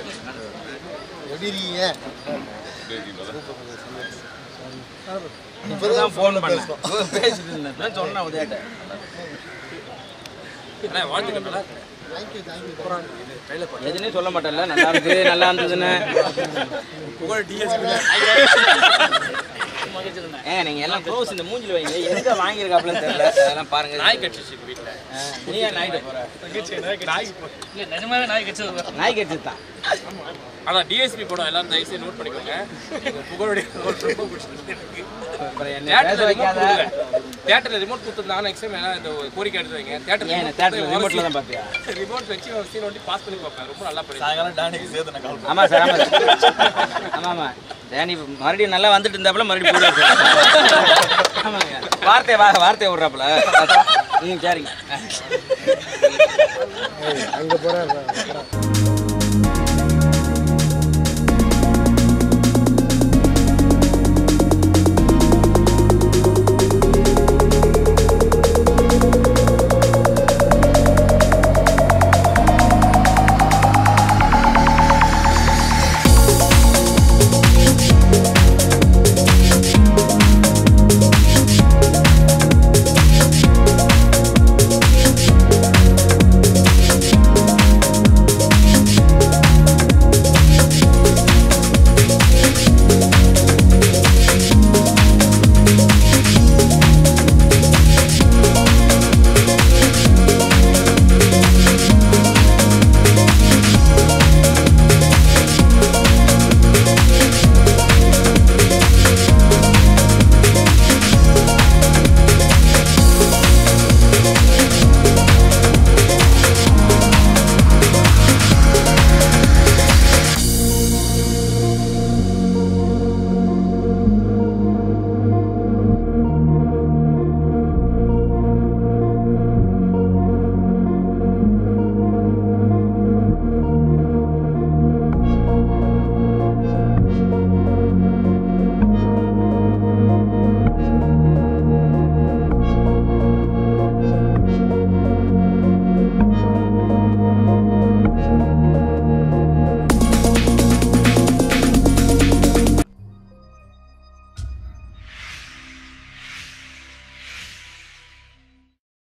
எப்படி இருக்கீங்க இப்பதான் ஃபோன் பண்ணேன் பேசிட்டு இருந்தேன் சொன்னேன் உதயாட்ட தேங்க்யூ தேங்க்யூ எதுனே சொல்ல மாட்டேன்ல நல்லா இருக்கு நல்லா இருந்ததுன்னு ஏங்க நீங்க எல்லாம் க்ளோஸ் இந்த மூஞ்சில வைங்க எங்க வாங்கியிருக்காப்லன்னு தெரியல அதெல்லாம் பாருங்க நாய் கட்சி வீட்டுல நீ ஏன் நாய்கிட்ட போற இல்ல நிஜமாவே நாய் கட்சது நாய் கட்சி தான் ஆனா டிஎஸ்பி படம் எல்லாரும் தயவு செய்து நோட் பண்ணிக்கோங்க எங்க புகழுடைய role ரொம்ப பிடிச்சிருக்கு எனக்கு அப்புறம் என்ன பேச தியேட்டர்ல ரிமோட் வைக்காத கொடுக்கல தியேட்டர்ல ரிமோட் கொடுத்துருந்தாங்க நெக்ஸ்ட் டைம் எல்லாம் இந்த ஒரு கோரிக்கை எடுத்து வைங்க தியேட்டர் ஏன் தேட்டர் ரிமோட்ல தான் பாப்பியா ரிமோட் வச்சு ஒரு சீன் ஒட்டி பாஸ் பண்ணி பார்ப்பேன் ரொம்ப நல்லா பண்ணி ஆமா சார் ஆமா சார் ஆமா ஆமா டேனி மறுபடியும் நல்லா வந்துட்டு இருந்தாப்புல மறுபடியும் போடுவாரு ஆமாங்க வார்த்தை வா வார்த்தையை விட்றாப்புல ம் சரிங்க அங்கே போகிறேன்